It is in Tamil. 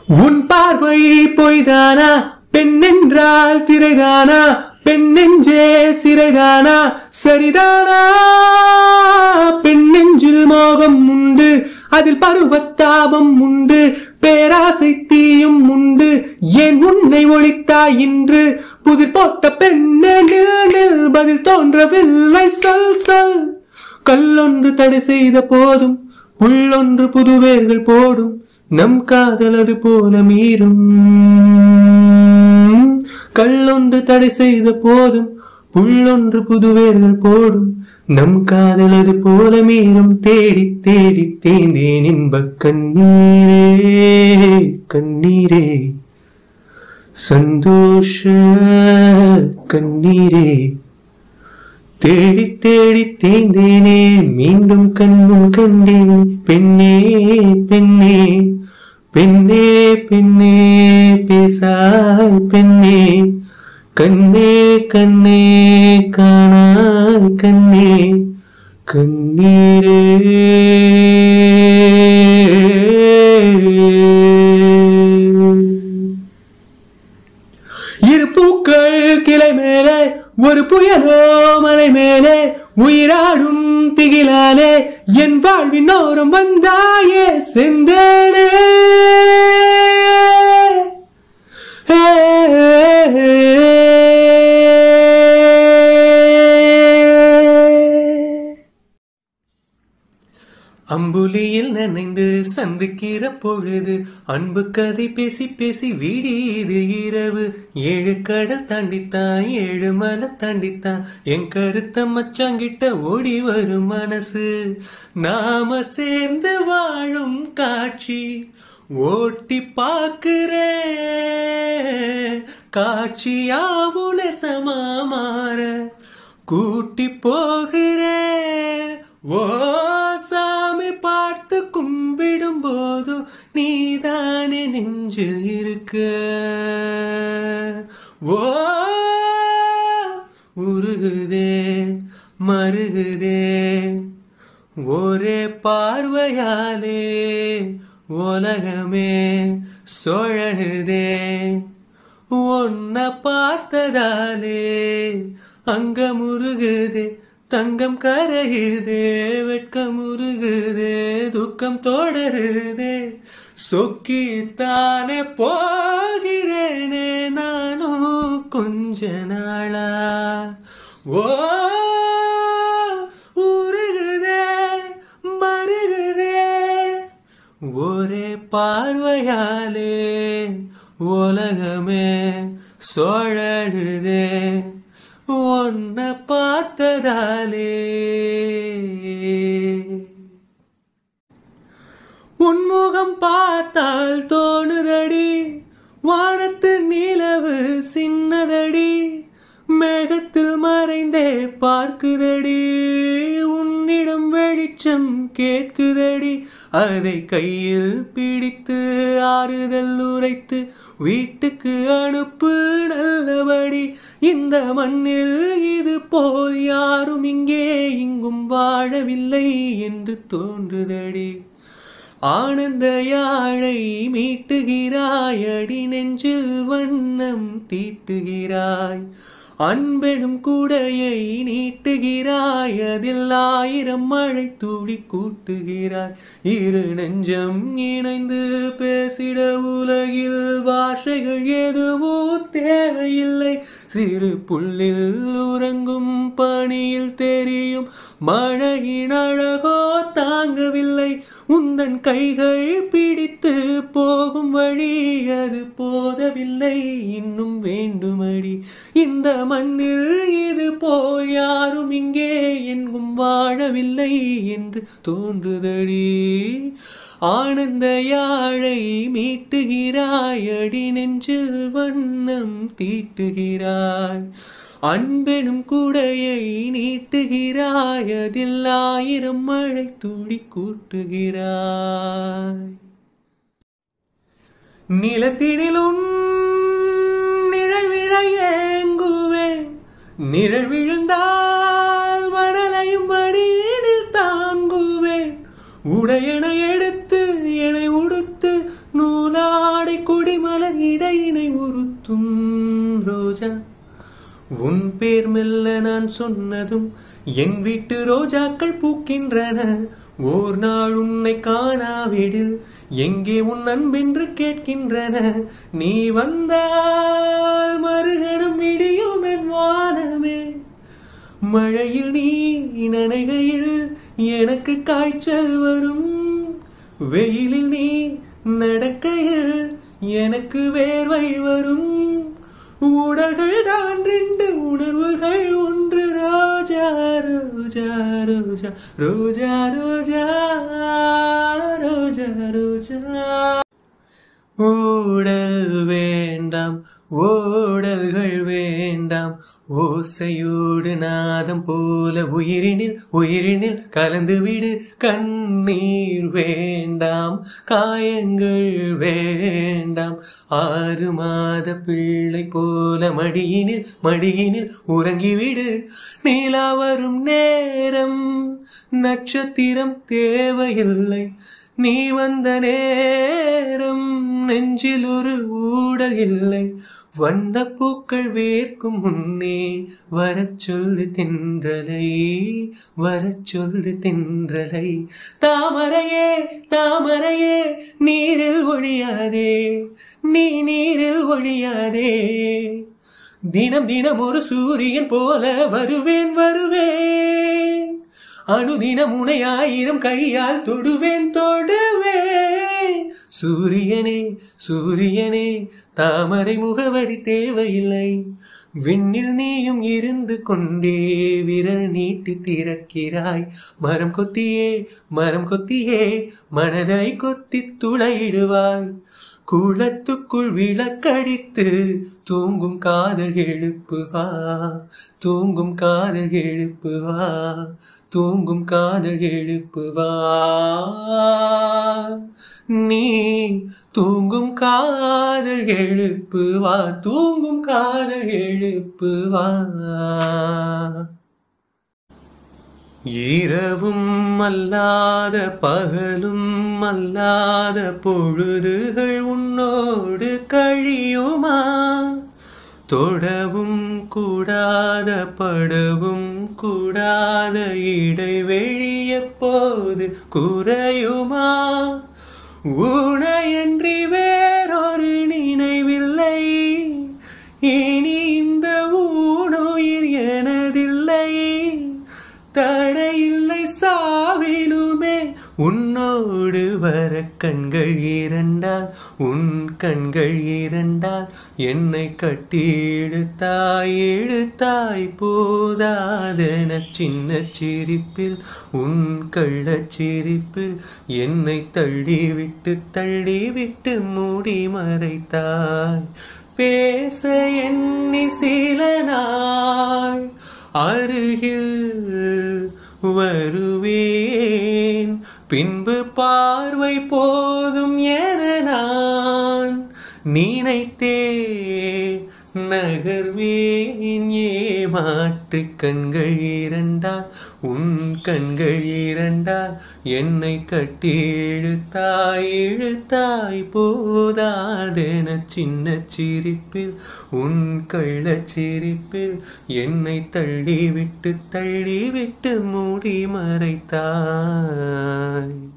உன் பார்வை பொய்தானா பெண் என்றால் திரைதானா பெண் நெஞ்சே சிறைதானா சரிதானா பெண் நெஞ்சில் மோகம் உண்டு அதில் பருவத்தாபம் உண்டு பேராசை தீயும் உண்டு ஏன் உன்னை ஒழித்தாய் இன்று புதிர் போட்ட பெண்ணே நில் நில் பதில் தோன்றவில்லை சொல் சொல் கல்லொன்று தடை செய்த போதும் புல்லொன்று புதுவேர்கள் போடும் நம் காதலது போல மீறும் கல்லொன்று தடை செய்த போதும் புல்லொன்று புதுவேர்கள் போடும் நம் காதலது போல மீறும் தேடி தேடி தேந்தேன் இன்பக் கண்ணீரே கண்ணீரே சந்தோஷ கண்ணீரே தேடி தேடி தேந்தேனே மீண்டும் கண்ணும் கண்டேன் பெண்ணே பெண்ணே பெண்ணே பெண்ணே பேசாய் பெண்ணே கண்ணே கண்ணே காணாய் கண்ணே கண்ணீரே இரு பூக்கள் கிளை மேலே ஒரு புயலோ மலை மேலே உயிராடும் திகிலாலே என் வாழ்வின் ஓரம் வந்தாயே செந்தேனே ஏ, ஏ, ஏ. அம்புலியில் நனைந்து சந்திக்கிற பொழுது அன்பு கதை பேசி பேசி விடியது இரவு ஏழு கடல் தாண்டித்தான் ஏழு மலை தாண்டித்தான் என் கருத்த மச்சாங்கிட்ட ஓடி வரும் மனசு நாம சேர்ந்து வாழும் காட்சி ஓட்டி பார்க்கிறேன் காட்சியாவுல சமாமாற கூட்டி போகிறேன் ஓ சாமி பார்த்து கும்பிடும் போது நீதானே நெஞ்சில் இருக்க ஓ உருகுதே மருகுதே ஒரே பார்வையாலே உலகமே சுழலுதே உன்ன பார்த்ததாலே அங்க முருகுதே தங்கம் கரையுதே வெட்கம் முருகுதே துக்கம் தொடருதே சொக்கித்தானே போகிறேனே நானும் கொஞ்ச நாளா ஓ உருகுதே மருகுதே ஒரே பார்வையாலே உலகமே சுழலுதே உன்ன பார்த்ததாலே உன்முகம் பார்த்தால் தோணுதடி வானத்து நிலவு சின்னதடி மேகத்தில் மறைந்தே பார்க்குதடி உன்னிடம் வெளிச்சம் கேட்குதடி அதை கையில் பிடித்து ஆறுதல் உரைத்து வீட்டுக்கு அனுப்பு நல்லபடி இந்த மண்ணில் இது போல் யாரும் இங்கே இங்கும் வாழவில்லை என்று தோன்றுதடி ஆனந்த யாழை மீட்டுகிறாய் அடி நெஞ்சில் வண்ணம் தீட்டுகிறாய் அன்பெனும் குடையை நீட்டுகிறாய் அதில் ஆயிரம் மழை துளி கூட்டுகிறாய் இரு நெஞ்சம் இணைந்து பேசிட உலகில் பாஷைகள் எதுவும் தேவையில்லை சிறு புல்லில் உறங்கும் பணியில் தெரியும் மழையின் அழகோ தாங்கவில்லை உந்தன் கைகள் பிடித்து போகும் வழி அது போதவில்லை இன்னும் வேண்டுமடி இந்த மண்ணில் இது போல் யாரும் இங்கே எங்கும் வாழவில்லை என்று தோன்றுதடி ஆனந்த யாழை மீட்டுகிறாய் அடி நெஞ்சில் வண்ணம் தீட்டுகிறாய் அன்பெனும் குடையை நீட்டுகிறாய் அதில் ஆயிரம் மழை துளி கூட்டுகிறாய் நிலத்தினிலும் நிழல் விழ ஏங்குவேன் நிழல் விழுந்தால் மணலையும் மடியினில் தாங்குவேன் உடையனை எடுத்து என்னை உடுத்து நூலாடை நான் சொன்னதும் என் வீட்டு ரோஜாக்கள் பூக்கின்றன ஓர் நாள் உன்னை காணாவிடில் எங்கே உன் அன்பென்று கேட்கின்றன நீ வந்தால் மறுகணம் விடியும் என் வானமே மழையில் நீ நனைகையில் எனக்கு காய்ச்சல் வரும் வெயிலில் நீ நடக்கையில் எனக்கு வேர்வை வரும் உடல்கள் தான் ரெண்டு உணர்வுகள் ஒன்று ரோஜா ரோஜா ரோஜா ரோஜா ரோஜா ரோஜா ரோஜா ஊடல் வேண்டாம் ஓடல்கள் வேண்டாம் ஓசையோடு நாதம் போல உயிரினில் உயிரினில் கலந்து விடு கண்ணீர் வேண்டாம் காயங்கள் வேண்டாம் ஆறு மாத பிள்ளை போல மடியினில் மடியினில் உறங்கிவிடு நீலா வரும் நேரம் நட்சத்திரம் தேவையில்லை நீ வந்த நேரம் நெஞ்சில் ஒரு ஊடல் இல்லை வண்ணப்பூக்கள் வேர்க்கும் முன்னே வரச் சொல்லு தென்றலை வரச் சொல்லு தென்றலை தாமரையே தாமரையே நீரில் ஒழியாதே நீ நீரில் ஒழியாதே தினம் தினம் ஒரு சூரியன் போல வருவேன் வருவேன் அனுதினம் உனை ஆயிரம் கையால் தொடுவேன் தொடுவேன் சூரியனே சூரியனே தாமரை முகவரி தேவையில்லை விண்ணில் நீயும் இருந்து கொண்டே விரல் நீட்டி திறக்கிறாய் மரம் கொத்தியே மரம் கொத்தியே மனதை கொத்தி துளையிடுவாய் குளத்துக்குள் விளக்கடித்து தூங்கும் காதல் எழுப்பு வா தூங்கும் காதல் எழுப்பு வா தூங்கும் காதல் எழுப்பு வா நீ தூங்கும் காதல் எழுப்பு வா தூங்கும் காதல் எழுப்பு வா இரவும் அல்லாத பகலும் அல்லாத பொழுதுகள் உன்னோடு கழியுமா தொடவும் கூடாத படவும் கூடாத இடைவெளி எப்போது குறையுமா உனையன்றி வேறொரு நினைவில்லை இனி இந்த ஊனுயிர் எனதில்லை தடையில்லை சாவிலுமே உன்னோடு வர கண்கள் இரண்டால் உன் கண்கள் இரண்டால் என்னை கட்டி இழுத்தாய் இழுத்தாய் போதாதென சின்ன சிரிப்பில் உன் கள்ளச் சிரிப்பில் என்னை தள்ளிவிட்டு தள்ளிவிட்டு மூடி மறைத்தாய் பேச எண்ணி சில நாள் அருகில் வருவேன் பின்பு பார்வை போதும் என நான் நினைத்தே நகர்வேன் ஏமாற்று கண்கள் இரண்டால் உன் கண்கள் இரண்டால் என்னை கட்டி இழுத்தாய் இழுத்தாய் போதாதென சின்ன சிரிப்பில் உன் கள்ளச் சிரிப்பில் என்னை தள்ளிவிட்டு தள்ளிவிட்டு மூடி மறைத்தாய்